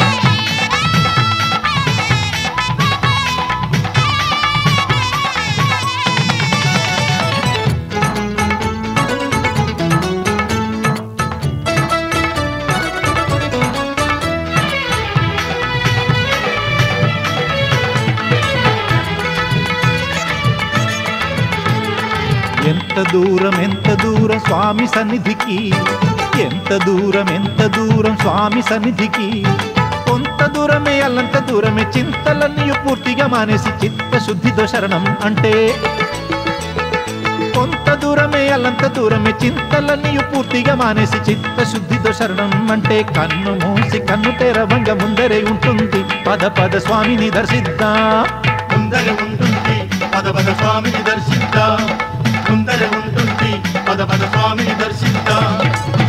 ఎంత దూరం ఎంత దూరం స్వామి సన్నిధికి ఎంత దూరం ఎంత దూరం స్వామి సన్నిధికి కొంత దూరమే అల్లంత దూరమే చింతలన్నీ పూర్తిగా మానేసి చిత్తశుద్ధితో శరణం అంటే కొంత దూరమే అల్లంత దూరమే చింతలన్నీ పూర్తిగా మానేసి చిత్తశుద్ధితో శరణం అంటే కన్ను మూసి కన్ను తెరవంగ ముందరే ఉంటుంది పద పద స్వామిని దర్శిద్దాం ముందర ఉంటుంది పద పద స్వామిని దర్శిద్దాం ముందర ఉంటుంది పద పద స్వామిని దర్శిద్దాం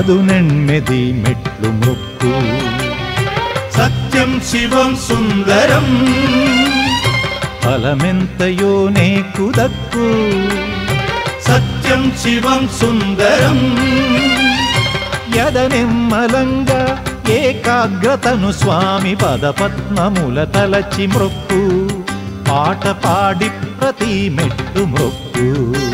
పదునెనిమిది మెట్లు మొక్కు సత్యం శివం సుందరం ఫలమెంతయో నేకు దక్కు సత్యం శివం సుందరం యదనిమ్మలంగా ఏకాగ్రతను స్వామి పదపద్మముల తలచి మ్రొక్కు పాట పాడి ప్రతి మెట్టు మ్రొక్కు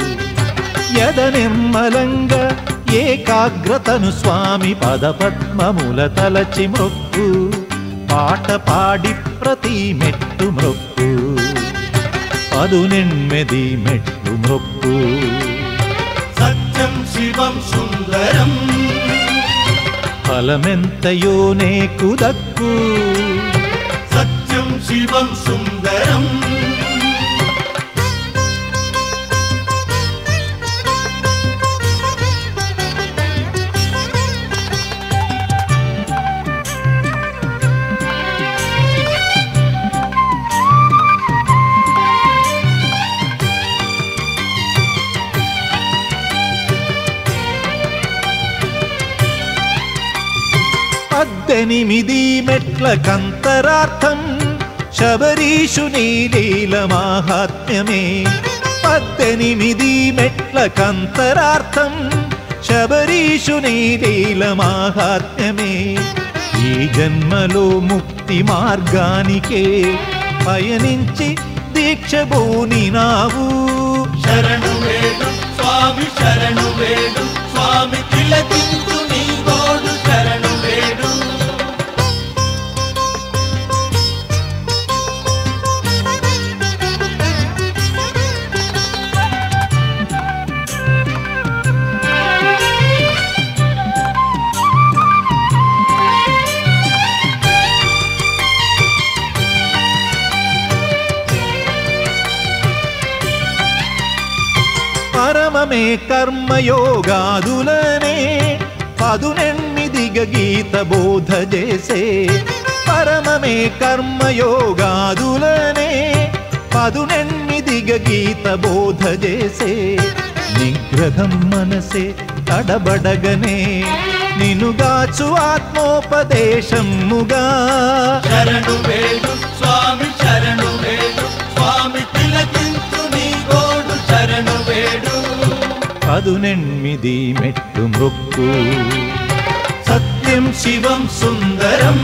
యదనిమ్మలంగా ఏకాగ్రతను స్వామి పదపద్మముల తలచి మ్రొక్కు పాట పాడి ప్రతి మెట్టు మ్రొక్కు పదునెనిమిది మెట్లు మ్రొక్కు సత్యం శివం సుందరం ఫలమెంతయో నేకు దక్కు సత్యం శివం సుందరం పద్దెనిమిది మెట్ల కంతరార్థం శబరీషుని లీల మాహాత్మ్యమే పద్దెనిమిది మెట్ల కంతరార్థం శబరీషుని లీల మాహాత్మ్యమే ఈ జన్మలో ముక్తి మార్గానికే పయనించి దీక్ష బోనినావు శరణు వేడు స్వామి శరణు వేడు స్వామి తిలకించు నీ గోడు శరణు వేడు పరమమే కర్మయోగాదులనే పదునెనిమిదిగ గీత బోధ చేసే పరమమే కర్మయోగాదులనే పదునెనిమిదిగ గీత బోధ చేసే నిగ్రహం మనసే తడబడగనే నినుగాచు ఆత్మోపదేశముగా శరణు వేడు స్వామి శరణు వేడు స్వామి తిలకించు నీ గోడు శరణు వేడు పదునెనిమిది మెట్టు మృక్కు సత్యం శివం సుందరం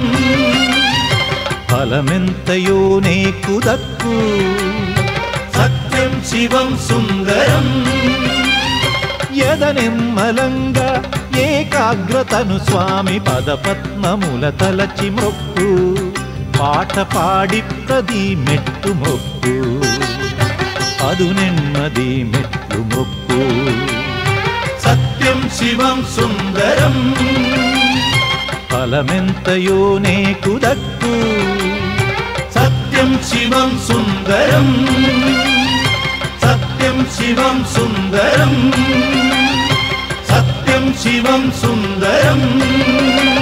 ఫలమెంతయో నేకు దక్కు సత్యం శివం సుందరం యదనిమ్మలంగా ఏకాగ్రతను స్వామి పదపద్మముల తలచి మొక్కు పాట పాడి ప్రది మెట్టు మొక్కు పదునెన్నది మెట్టు మొక్కు సత్యం శివం సుందరం ఫలమెంతయో నేకు దక్కు సత్యం శివం సుందరం సత్యం శివం సుందరం సత్యం శివం సుందరం